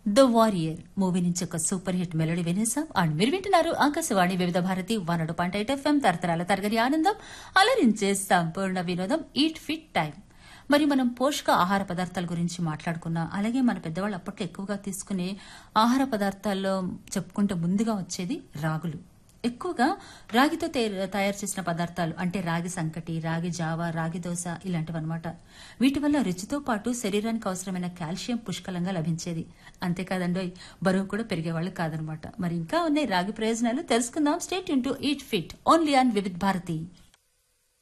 the warrior movie నుంచి ఒక super hit melody వినేసాం అండ్ మీరు వింటున్నారు Akashvani Vividh Bharati one point eight FM తరతరాల తరగతి ఆనందం అలరించే సంపూర్ణ వినోదం ఈట్ ఫిట్ టైం మరి మనం పోషక ఆహార పదార్థాల గురించి మాట్లాడుకున్నాం అలాగే మన పెద్దవాళ్ళు అప్పట్లో ఎక్కువగా తీసుకునే ఆహార పదార్థాల్లో చెప్పుకుంటే ముందుగా వచ్చేది రాగులు ఎక్కువగా రాగితో తే- తయారు చేసిన పదార్థాలు అంటే రాగి సంకటి రాగి జావ రాగి దోశ ఇలాంటివన్నమాట వీటి వల్ల రుచితో పాటు శరీరానికి అవసరమైన కాల్షియం పుష్కలంగా లభించేది అంతేకాదండి బరువు కూడా పెరిగేవాళ్ళు కాదనమాట మరి ఇంకా ఉన్నాయి రాగి ప్రయోజనాలు తెలుసుకుందాం state into eat fit only on Vividh Bharati